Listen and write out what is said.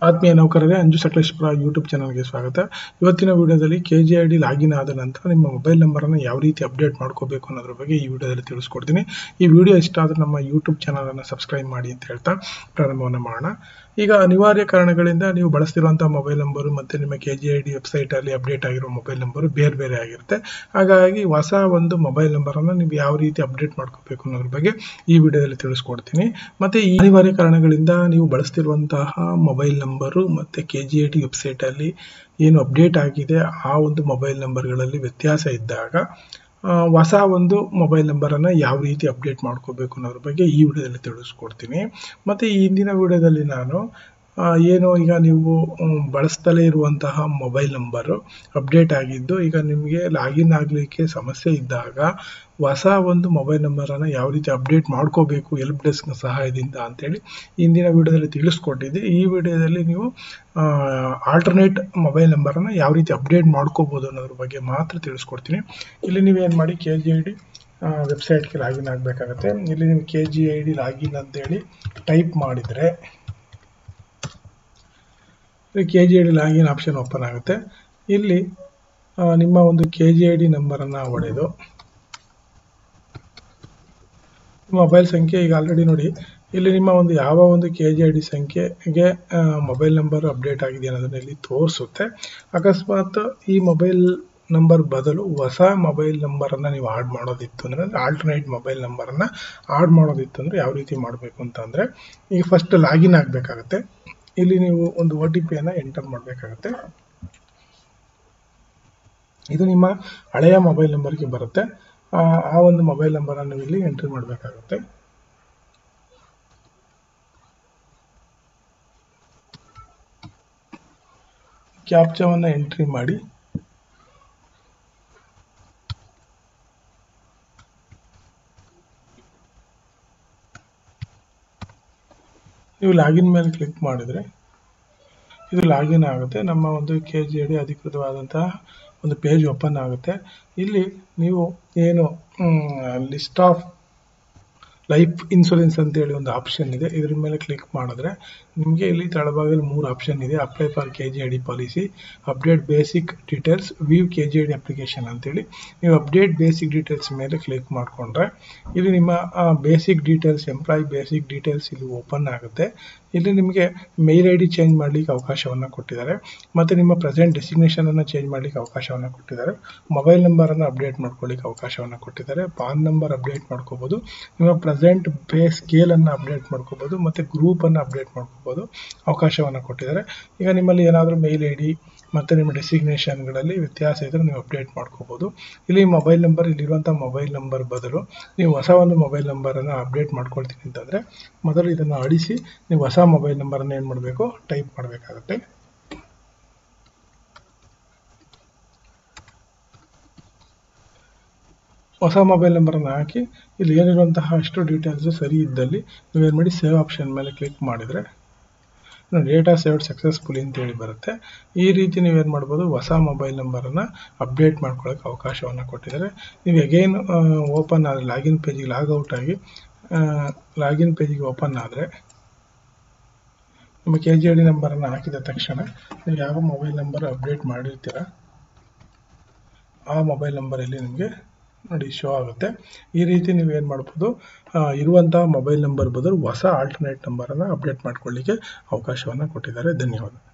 ಆತ್ಮೀಯ ನೌಕರರೇ ಅಂಜು ಸಕಲೇಶ್ಪುರ ಯೂಟ್ಯೂಬ್ ಚಾನಲ್ಗೆ ಸ್ವಾಗತ ಇವತ್ತಿನ ವಿಡಿಯೋದಲ್ಲಿ K G I D login ಆದ ನಂತರ ನಿಮ್ಮ ಮೊಬೈಲ್ ನಂಬರನ್ನು ಯಾವ ರೀತಿ ಅಪ್ಡೇಟ್ ಮಾಡ್ಕೋಬೇಕು ಅನ್ನೋದ್ರ ಬಗ್ಗೆ ಈ ವಿಡಿಯೋದಲ್ಲಿ ತಿಳಿಸ್ಕೊಡ್ತೀನಿ ಈ ವಿಡಿಯೋ ಇಷ್ಟ ಆದರೆ ನಮ್ಮ ಯೂಟ್ಯೂಬ್ ಚಾನಲನ್ನು ಸಬ್ಸ್ಕ್ರೈಬ್ ಮಾಡಿ ಅಂತ ಹೇಳ್ತಾ ಪ್ರಾರಂಭವನ್ನು ಮಾಡೋಣ ಈಗ ಅನಿವಾರ್ಯ ಕಾರಣಗಳಿಂದ ನೀವು ಬಳಸ್ತಿರುವಂಥ ಮೊಬೈಲ್ ನಂಬರು ಮತ್ತು ನಿಮ್ಮ ಕೆ ಜಿ ಐ ಡಿ ವೆಬ್ಸೈಟಲ್ಲಿ ಅಪ್ಡೇಟ್ ಆಗಿರೋ ಮೊಬೈಲ್ ನಂಬರು ಬೇರೆ ಬೇರೆ ಆಗಿರುತ್ತೆ ಹಾಗಾಗಿ ಹೊಸ ಒಂದು ಮೊಬೈಲ್ ನಂಬರನ್ನು ನೀವು ಯಾವ ರೀತಿ ಅಪ್ಡೇಟ್ ಮಾಡ್ಕೋಬೇಕು ಅನ್ನೋದ್ರ ಬಗ್ಗೆ ಈ ವಿಡಿಯೋದಲ್ಲಿ ತಿಳಿಸ್ಕೊಡ್ತೀನಿ ಮತ್ತು ಈ ಅನಿವಾರ್ಯ ಕಾರಣಗಳಿಂದ ನೀವು ಬಳಸ್ತಿರುವಂತಹ ಮೊಬೈಲ್ ನಂಬರು ಮತ್ತು ಕೆ ಜಿ ಐ ಡಿ ವೆಬ್ಸೈಟಲ್ಲಿ ಏನು ಅಪ್ಡೇಟ್ ಆಗಿದೆ ಆ ಒಂದು ಮೊಬೈಲ್ ನಂಬರ್ಗಳಲ್ಲಿ ವ್ಯತ್ಯಾಸ ಇದ್ದಾಗ ಆ, ಹೊಸ ಒಂದು ಮೊಬೈಲ್ ನಂಬರನ್ನು ಯಾವ ರೀತಿ ಅಪ್ಡೇಟ್ ಮಾಡ್ಕೋಬೇಕು ಅನ್ನೋದ್ರ ಬಗ್ಗೆ ಈ ವಿಡಿಯೋದಲ್ಲಿ ತಿಳಿಸ್ಕೊಡ್ತೀನಿ ಮತ್ತು ಈ ಹಿಂದಿನ ವಿಡಿಯೋದಲ್ಲಿ ನಾನು ಆ, ಏನು ಈಗ ನೀವು ಮ್, ಬಳಸ್ತಲೇ ಇರುವಂತಹ ಮೊಬೈಲ್ ನಂಬರು ಅಪ್ಡೇಟ್ ಆಗಿದ್ದು ಈಗ ನಿಮಗೆ ಲಾಗಿನ್ ಆಗಲಿಕ್ಕೆ ಸಮಸ್ಯೆ ಇದ್ದಾಗ ಹೊಸ ಒಂದು ಮೊಬೈಲ್ ನಂಬರನ್ನು ಯಾವ ರೀತಿ ಅಪ್ಡೇಟ್ ಮಾಡ್ಕೋಬೇಕು ಎಲ್ಪ್ ಡೆಸ್ಕ್ ಸಹಾಯದಿಂದ ಅಂತೇಳಿ ಹಿಂದಿನ ವಿಡಿಯೋದಲ್ಲಿ ತಿಳಿಸ್ಕೊಟ್ಟಿದ್ದೆ ಈ ವಿಡಿಯೋದಲ್ಲಿ ನೀವು ಆಲ್ಟರ್ನೇಟ್ ಮೊಬೈಲ್ ನಂಬರನ್ನು ಯಾವ ರೀತಿ ಅಪ್ಡೇಟ್ ಮಾಡ್ಕೋಬೋದು ಅನ್ನೋದ್ರ ಬಗ್ಗೆ ಮಾತ್ರ ತಿಳಿಸ್ಕೊಡ್ತೀನಿ ಇಲ್ಲಿ ನೀವೇನು ಮಾಡಿ ಕೆ ಜಿ ಐ ಡಿ ವೆಬ್ಸೈಟ್ಗೆ ಲಾಗಿನ್ ಆಗಬೇಕಾಗತ್ತೆ ಇಲ್ಲಿ ನೀವು K G I D login ಅಂತೇಳಿ ಟೈಪ್ ಮಾಡಿದರೆ K G I D login option open ಆಗುತ್ತೆ ಇಲ್ಲಿ ಆ, ನಿಮ್ಮ ಒಂದು ಕೆ ಜಿ ಐ ಡಿ ನಂಬರನ್ನು ಹೊಡೆದು ಮೊಬೈಲ್ ಸಂಖ್ಯೆ ಈಗ ಆಲ್ರೆಡಿ ನೋಡಿ ಇಲ್ಲಿ ನಿಮ್ಮ ಒಂದು ಯಾವ ಒಂದು ಕೆ ಜಿ ಐ ಡಿ ಸಂಖ್ಯೆಗೆ ಮೊಬೈಲ್ ನಂಬರ್ ಅಪ್ಡೇಟ್ ಆಗಿದೆ ಅನ್ನೋದನ್ನ ಇಲ್ಲಿ ತೋರಿಸುತ್ತೆ ಅಕಸ್ಮಾತ್ ಈ ಮೊಬೈಲ್ ನಂಬರ್ ಬದಲು ಹೊಸ ಮೊಬೈಲ್ ನಂಬರನ್ನು ನೀವು ಆಡ್ ಮಾಡೋದಿತ್ತು ಅಂದರೆ ಆಲ್ಟರ್ನೇಟ್ ಮೊಬೈಲ್ ನಂಬರನ್ನು ಆಡ್ ಮಾಡೋದಿತ್ತು ಅಂದರೆ ಯಾವ ರೀತಿ ಮಾಡಬೇಕು ಅಂತಂದರೆ ಈಗ ಫಸ್ಟ್ ಲಾಗಿನ್ ಆಗಬೇಕಾಗತ್ತೆ ಇಲ್ಲಿ ನೀವು ಒಂದು ಒ ಟಿ ಪಿಯನ್ನು ಎಂಟರ್ ಮಾಡಬೇಕಾಗತ್ತೆ ಇದು ನಿಮ್ಮ ಹಳೆಯ ಮೊಬೈಲ್ ನಂಬರ್ಗೆ ಬರುತ್ತೆ ಆ ಆ ಒಂದು ಮೊಬೈಲ್ ನಂಬರನ್ನು ಇಲ್ಲಿ ಎಂಟ್ರಿ ಮಾಡಬೇಕಾಗುತ್ತೆ ಕ್ಯಾಪ್ಚಾವನ್ನು ಎಂಟ್ರಿ ಮಾಡಿ ನೀವು ಲಾಗಿನ್ ಮೇಲೆ ಕ್ಲಿಕ್ ಮಾಡಿದರೆ ಇದು ಲಾಗಿನ್ ಆಗುತ್ತೆ ನಮ್ಮ ಒಂದು ಕೆ ಜಿ ಡಿ ಅಧಿಕೃತವಾದಂತಹ ಒಂದು ಪೇಜ್ ಓಪನ್ ಆಗುತ್ತೆ ಇಲ್ಲಿ ನೀವು ಏನು ಲಿಸ್ಟ್ ಆಫ್ ಲೈಫ್ ಇನ್ಶೂರೆನ್ಸ್ ಅಂತೇಳಿ ಒಂದು ಆಪ್ಷನ್ ಇದೆ ಇದ್ರ ಮೇಲೆ ಕ್ಲಿಕ್ ಮಾಡಿದ್ರೆ ನಿಮಗೆ ಇಲ್ಲಿ ತಳಭಾಗದಲ್ಲಿ ಮೂರು ಆಪ್ಷನ್ ಇದೆ apply for K G I D policy update basic details view K G I D application ಅಂತೇಳಿ ನೀವು ಅಪ್ಡೇಟ್ ಬೇಸಿಕ್ ಡೀಟೇಲ್ಸ್ ಮೇಲೆ ಕ್ಲಿಕ್ ಮಾಡಿಕೊಂಡ್ರೆ ಇಲ್ಲಿ ನಿಮ್ಮ basic details employ basic details ಇಲ್ಲಿ ಓಪನ್ ಆಗುತ್ತೆ ಇಲ್ಲಿ ನಿಮಗೆ ಮೇಲ್ ಐ ಡಿ ಚೇಂಜ್ ಮಾಡಲಿಕ್ಕೆ ಅವಕಾಶವನ್ನು ಕೊಟ್ಟಿದ್ದಾರೆ ಮತ್ತು ನಿಮ್ಮ ಪ್ರೆಸೆಂಟ್ ಡೆಸಿಗ್ನೇಷನನ್ನು ಚೇಂಜ್ ಮಾಡಲಿಕ್ಕೆ ಅವಕಾಶವನ್ನು ಕೊಟ್ಟಿದ್ದಾರೆ ಮೊಬೈಲ್ ನಂಬರನ್ನು ಅಪ್ಡೇಟ್ ಮಾಡ್ಕೊಳ್ಳಿಕ್ಕೆ ಅವಕಾಶವನ್ನು ಕೊಟ್ಟಿದ್ದಾರೆ ಪಾನ್ ನಂಬರ್ ಅಪ್ಡೇಟ್ ಮಾಡ್ಕೋಬೋದು ನಿಮ್ಮ ಪ್ರೆಸೆಂಟ್ ಪೇ ಸ್ಕೇಲನ್ನು ಅಪ್ಡೇಟ್ ಮಾಡ್ಕೋಬೋದು ಮತ್ತು ಗ್ರೂಪನ್ನು ಅಪ್ಡೇಟ್ ಮಾಡ್ಕೋಬೋದು ಅವಕಾಶವನ್ನು ಕೊಟ್ಟಿದ್ದಾರೆ ಈಗ ನಿಮ್ಮಲ್ಲಿ ಏನಾದರೂ ಮೇಲ್ ಐ ಡಿ ಮತ್ತು ನಿಮ್ಮ ಡೆಸಿಗ್ನೇಷನ್ಗಳಲ್ಲಿ ವ್ಯತ್ಯಾಸ ಇದ್ದರೆ ನೀವು ಅಪ್ಡೇಟ್ ಮಾಡ್ಕೋಬೋದು ಇಲ್ಲಿ ಮೊಬೈಲ್ ನಂಬರ್ ಇಲ್ಲಿರುವಂಥ ಮೊಬೈಲ್ ನಂಬರ್ ಬದಲು ನೀವು ಹೊಸ ಒಂದು ಮೊಬೈಲ್ ನಂಬರನ್ನು ಅಪ್ಡೇಟ್ ಮಾಡ್ಕೊಳ್ತೀನಿ ಅಂತಂದರೆ ಮೊದಲು ಇದನ್ನು ಅಳಿಸಿ ನೀವು ಹೊಸ ಮೊಬೈಲ್ ನಂಬರನ್ನು ಏನು ಮಾಡಬೇಕು ಟೈಪ್ ಮಾಡಬೇಕಾಗುತ್ತೆ ಹೊಸ ಮೊಬೈಲ್ ನಂಬರನ್ನು ಹಾಕಿ ಇಲ್ಲಿ ಏನಿರುವಂತಹ ಅಷ್ಟು ಡೀಟೇಲ್ಸು ಸರಿ ಇದ್ದಲ್ಲಿ ನೀವೇನು ಮಾಡಿ ಸೇವ್ ಆಪ್ಷನ್ ಮೇಲೆ ಕ್ಲಿಕ್ ಮಾಡಿದರೆ ಡೇಟಾ ಸೇವ್ಡ್ ಸಕ್ಸಸ್ಫುಲಿ ಅಂತೇಳಿ ಬರುತ್ತೆ ಈ ರೀತಿ ನೀವೇನು ಮಾಡ್ಬೋದು ಹೊಸ ಮೊಬೈಲ್ ನಂಬರನ್ನು ಅಪ್ಡೇಟ್ ಮಾಡ್ಕೊಳ್ಳೋಕೆ ಅವಕಾಶವನ್ನು ಕೊಟ್ಟಿದ್ದಾರೆ ನೀವು ಎಗೈನ್ ಓಪನ್ ಆದರೆ ಲಾಗಿನ್ ಪೇಜಿಗೆ ಲಾಗೌಟ್ ಆಗಿ ಲಾಗಿನ್ ಪೇಜಿಗೆ ಓಪನ್ ಆದರೆ ನಿಮ್ಮ ಕೆ ಜಿ ಐ ಡಿ ನಂಬರನ್ನು ಹಾಕಿದ ತಕ್ಷಣ ನೀವು ಯಾವ ಮೊಬೈಲ್ ನಂಬರ್ ಅಪ್ಡೇಟ್ ಮಾಡಿರ್ತೀರ ಆ ಮೊಬೈಲ್ ನಂಬರಲ್ಲಿ ನಿಮಗೆ ನೋಡಿ ಶೋ ಆಗುತ್ತೆ ಈ ರೀತಿ ನೀವು ಏನು ಮಾಡ್ಬೋದು ಆ, ಇರುವಂತಹ ಮೊಬೈಲ್ ನಂಬರ್ ಬದಲು ಹೊಸ ಆಲ್ಟರ್ನೇಟ್ ನಂಬರನ್ನು ಅಪ್ಡೇಟ್ ಮಾಡ್ಕೊಳ್ಳಿಕ್ಕೆ ಅವಕಾಶವನ್ನು ಕೊಟ್ಟಿದ್ದಾರೆ ಧನ್ಯವಾದ